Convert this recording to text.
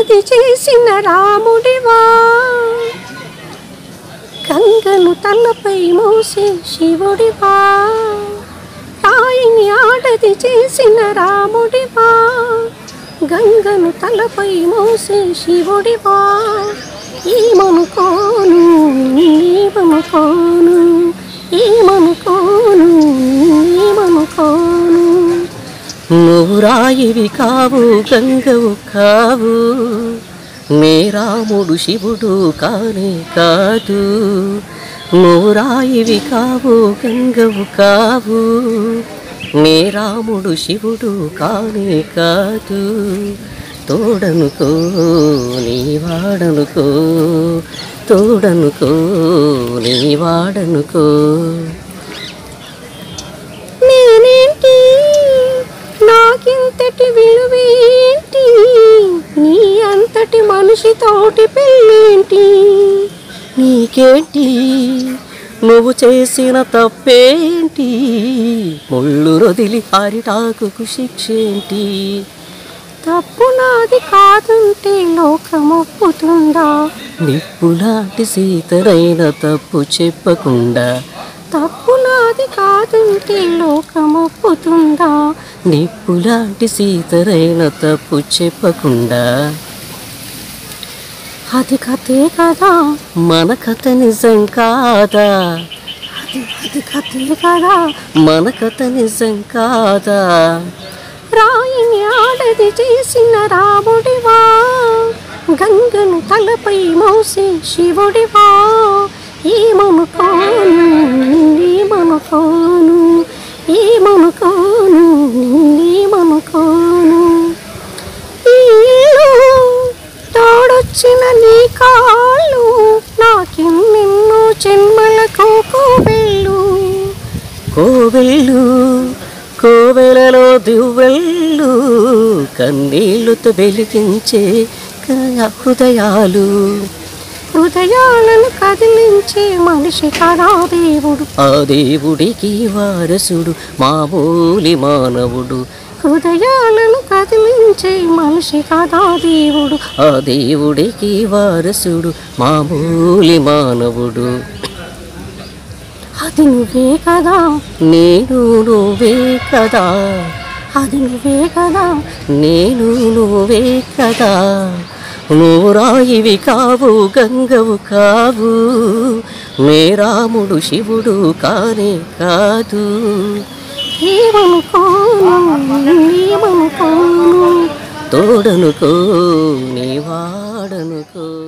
ఆడది చేసిన రాముడివా గంగను తలపై మోసే శివుడివా రాయిని ఆడది చేసిన రాముడివా గంగను తలపై మోసే శివుడివా ఏమనుకోను ఏమనుకోను ఏమనుకోను ఏమనుకోను నువ్వు రాయివి కావు గంగవు కావు నే రాముడు శివుడు కానే కాదు నువ్వు రాయివి కావు గంగవు కావు నే రాముడు శివుడు కానే కాదు తోడనుకో నీ వాడనుకో తోడనుకో నీ వాడనుకో నేనేంటి నాకింతటి విలువేంటి నీ అంతటి మనిషితోటి పెళ్ళేంటి నీకేంటి నువ్వు చేసిన తప్పేంటి ముళ్ళు రొదిలి అరిటాకుకు శిక్షేంటి తప్పు నాది కాదంటే లోకమొప్పుతుందా నిప్పులాంటి సీతనైన తప్పు చెప్పకుండా తప్పు నాది కాదంటే లోకమొప్పుతుందా నిప్పులాంటి సీతనైన తప్పు చెప్పకుండా అది కథే కదా మన కథ నిజం కాదా అది అది కథే కదా మన కథ నిజం కాదా రాయిని ఆడది చేసిన రాముడివా గంగను తలపై మోసే శివుడివా ఏమనుకోను ఏమనుకోను ఏమనుకోను ఏమనుకోను ఈ ఇల్లు తోడొచ్చిన నీ కాళ్ళు నాకెన్నెన్నో జన్మలకు కోవెళ్ళు కోవెళ్ళు కోవెలలో దివ్వెళ్ళు కన్నీళ్లతో వెలిగించే క- హృదయాలు హృదయాలను కదిలించే మనిషి కదా దేవుడు ఆ దేవుడికి వారసుడు మామూలి మానవుడు హృదయాలను కదిలించే మనిషి కదా దేవుడు ఆ దేవుడికి వారసుడు మామూలి మానవుడు అది నువ్వే కదా నేను నువ్వే కదా అది నువ్వే కదా నేను నువ్వే కదా నువ్వు రాయివి కావు గంగవు కావు మే రాముడు శివుడు కానే కాదు ఏమనుకోను ఏమనుకోను తోడనుకో నీ వాడనుకో